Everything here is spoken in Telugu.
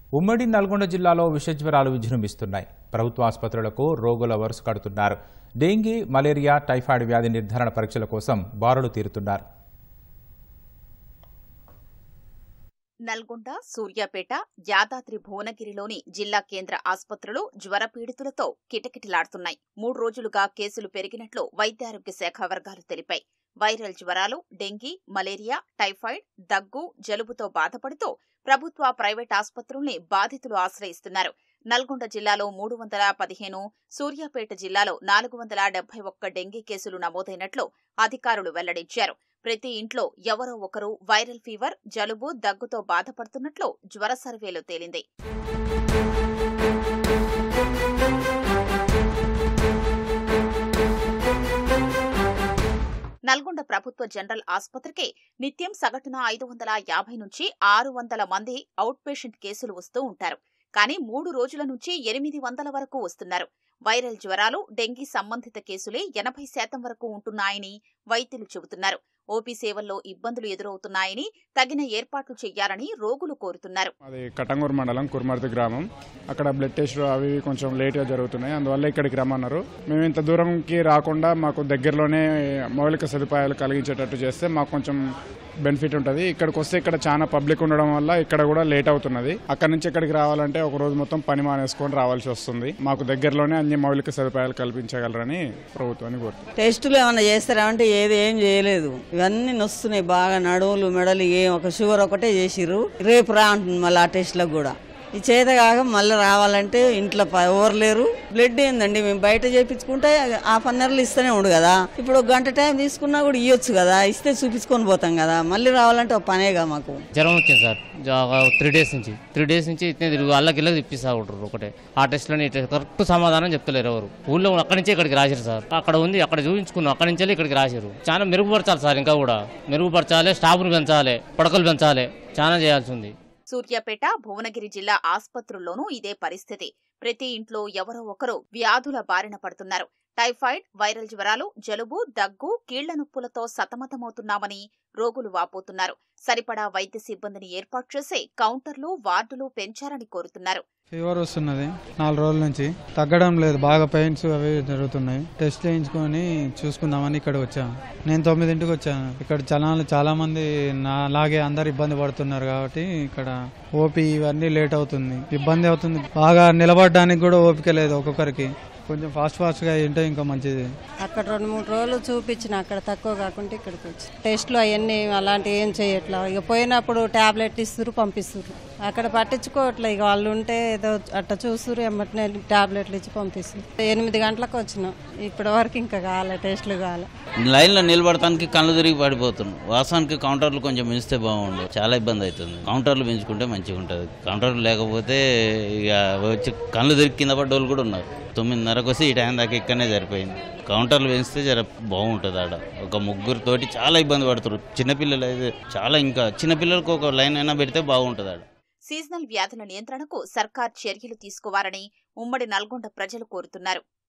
ఉమ్మడి నల్గొండ జిల్లాలో విషజ్వరాలు విజృంభిస్తున్నాయి ప్రభుత్వ ఆసుపత్రులకు రోగుల వరుస కడుతున్నారు డెంగీ మలేరియా టైఫాయిడ్ వ్యాధి నిర్ధారణ పరీక్షల కోసం బారులు తీరుతున్నారు నల్గొండ సూర్యాపేట యాదాద్రి భువనగిరిలోని జిల్లా కేంద్ర ఆసుపత్రులు జ్వర పీడితులతో కిటకిటలాడుతున్నాయి మూడు రోజులుగా కేసులు పెరిగినట్లు వైద్యారోగ్య శాఖ వర్గాలు తెలిపాయి వైరల్ జ్వరాలు డెంగీ మలేరియా టైఫాయిడ్ దగ్గు జలుబుతో బాధపడుతూ ప్రభుత్వ ప్రైవేట్ ఆసుపత్రుల్ని బాధితులు ఆశ్రయిస్తున్నారు నల్గొండ జిల్లాలో మూడు వందల పదిహేను సూర్యాపేట జిల్లాలో నాలుగు వందల డెబ్బై ఒక్క డెంగీ కేసులు నమోదైనట్లు అధికారులు వెల్లడించారు ప్రతి ఇంట్లో ఎవరో ఒకరు వైరల్ ఫీవర్ జలుబు దగ్గుతో బాధపడుతున్నట్లు జ్వర సర్వేలో తేలింది నల్గొండ ప్రభుత్వ జనరల్ ఆసుపత్రికి నిత్యం సగటున ఐదు వందల యాభై నుంచి ఆరు వందల మంది అవుట్ పేషెంట్ కేసులు వస్తూ ఉంటారు కానీ మూడు రోజుల నుంచి ఎనిమిది వందల వరకు వస్తున్నారు వైరల్ జ్వరాలు డెంగీ సంబంధిత కేసులే ఎనభై శాతం వరకు ఉంటున్నాయని వైద్యులు చెబుతున్నారు ఓపీ సేవల్లో ఇబ్బందులు ఎదురవుతున్నాయని తగిన ఏర్పాట్లు చేయాలని రోగులు కోరుతున్నారు అది కటంగూరు మండలం కుర్మర్తి గ్రామం అక్కడ బ్లడ్ టెస్ట్ అవి ఇవి కొంచెం లేట్గా జరుగుతున్నాయి అందువల్ల ఇక్కడికి రమ్మన్నారు మేము ఇంత దూరంకి రాకుండా మాకు దగ్గరలోనే మౌలిక సదుపాయాలు కలిగించేటట్టు చేస్తే మాకు కొంచెం బెనిఫిట్ ఉంటుంది ఇక్కడికి వస్తే ఇక్కడ చాలా పబ్లిక్ ఉండడం వల్ల ఇక్కడ కూడా లేట్ అవుతున్నది అక్కడ నుంచి ఇక్కడికి రావాలంటే ఒక రోజు మొత్తం పని మానేసుకొని రావాల్సి వస్తుంది మాకు దగ్గరలోనే అన్ని మౌలిక సదుపాయాలు కల్పించగలరని ప్రభుత్వాన్ని కోరుతున్నాం టెస్టులు ఏమైనా చేస్తారా అంటే ఏది ఏం చేయలేదు ఇవన్నీ నొస్తున్నాయి బాగా నడువులు మెడలు ఏం ఒక షుగర్ ఒకటే చేసిర్రు రేపు రా అంటుంది మళ్ళీ ఆ టెస్ట్లకు కూడా ఈ చేత కాక మళ్ళీ రావాలంటే ఇంట్లో ప- ఎవరు లేరు బ్లడ్ ఏందండి మేము బయట చేపించుకుంటే హాఫ్ అన్ అవర్లు ఇస్తూనే ఉండు కదా ఇప్పుడు ఒక గంట టైం తీసుకున్నా కూడా ఇవ్వచ్చు కదా ఇస్తే చూపించుకొని పోతాం కదా మళ్ళీ రావాలంటే ఒక పనేగా మాకు జ్వరం వచ్చింది సార్ త్రీ డేస్ నుంచి త్రీ డేస్ నుంచి ఇట్నే తిరుగు అల్లకిల్ల తిప్పిస్తా ఉంటారు ఒకటే ఆ టెస్ట్లోని ఈ టెస్ట్ కరెక్ట్ సమాధానం చెప్తలేరు ఎవరు ఊళ్ళో అక్కడి నుంచి ఇక్కడికి రాశారు సార్ అక్కడ ఉంది అక్కడ చూపించుకున్నాం అక్కడి నుంచి ఇక్కడికి రాశారు చాలా మెరుగుపరచాలి సార్ ఇంకా కూడా మెరుగుపరచాలి స్టాఫ్ను పెంచాలి పడకలు పెంచాలి చాలా చేయాల్సి ఉంది సూర్యాపేట భువనగిరి జిల్లా ఆసుపత్రుల్లోనూ ఇదే పరిస్థితి ప్రతి ఇంట్లో ఎవరో ఒకరు వ్యాధుల బారిన పడుతున్నారు టైఫాయిడ్ వైరల్ జ్వరాలు జలుబు దగ్గు కీళ్ల నొప్పులతో సతమతమవుతున్నామని రోగులు వాపోతున్నారు సరిపడా వైద్య సిబ్బందిని ఏర్పాటు చేసి కౌంటర్లు వార్డులు పెంచాలని కోరుతున్నారు ఫీవర్ వస్తున్నది నాలుగు రోజుల నుంచి తగ్గడం లేదు బాగా పెయిన్స్ అవి జరుగుతున్నాయి టెస్ట్ చేయించుకొని చూసుకుందామని ఇక్కడ వచ్చాను నేను తొమ్మిదింటికి వచ్చాను ఇక్కడ జనాలు చాలా మంది నాలాగే అందరు ఇబ్బంది పడుతున్నారు కాబట్టి ఇక్కడ ఓపీ ఇవన్నీ లేట్ అవుతుంది ఇబ్బంది అవుతుంది బాగా నిలబడడానికి కూడా ఓపిక లేదు ఒక్కొక్కరికి కొంచెం ఫాస్ట్ ఫాస్ట్గా ఉంటే ఇంకా మంచిది అక్కడ రెండు మూడు రోజులు చూపించిన అక్కడ తక్కువ కాకుండా ఇక్కడికి వచ్చి టెస్ట్లు అవన్నీ అలాంటివి ఏం చేయట్లా ఇక పోయినప్పుడు టాబ్లెట్ ఇస్తురు పంపిస్తురు అక్కడ పట్టించుకోవట్లే ఇక వాళ్ళు ఉంటే ఏదో అట్ట చూస్తురు ఎమ్మటనే టాబ్లెట్లు ఇచ్చి పంపిస్తారు ఎనిమిది గంటలకు వచ్చినాం ఇప్పటి వరకు ఇంకా కాలే టెస్ట్లు కాలే లైన్లో నిలబడటానికి కళ్ళు తిరిగి పడిపోతున్నాం వాస్తవానికి కౌంటర్లు కొంచెం పెంచితే బాగుండు చాలా ఇబ్బంది అవుతుంది కౌంటర్లు పెంచుకుంటే మంచిగా ఉంటుంది కౌంటర్లు లేకపోతే ఇక వచ్చి కళ్ళు తిరిగి కింద పడ్డోళ్ళు కూడా ఉన్నారు తొమ్మిదిన్నరకు వస్తే ఈ టైం దాకా ఇక్కడనే సరిపోయింది కౌంటర్లు పెంచితే జర బాగుంటుంది ఆడ ఒక ముగ్గురితోటి చాలా ఇబ్బంది పడుతారు చిన్నపిల్లలు అయితే చాలా ఇంకా చిన్నపిల్లలకు ఒక లైన్ అయినా పెడితే బాగుంటుంది ఆడ సీజనల్ వ్యాధుల నియంత్రణకు సర్కార్ చర్యలు తీసుకోవాలని ఉమ్మడి నల్గొండ ప్రజలు కోరుతున్నారు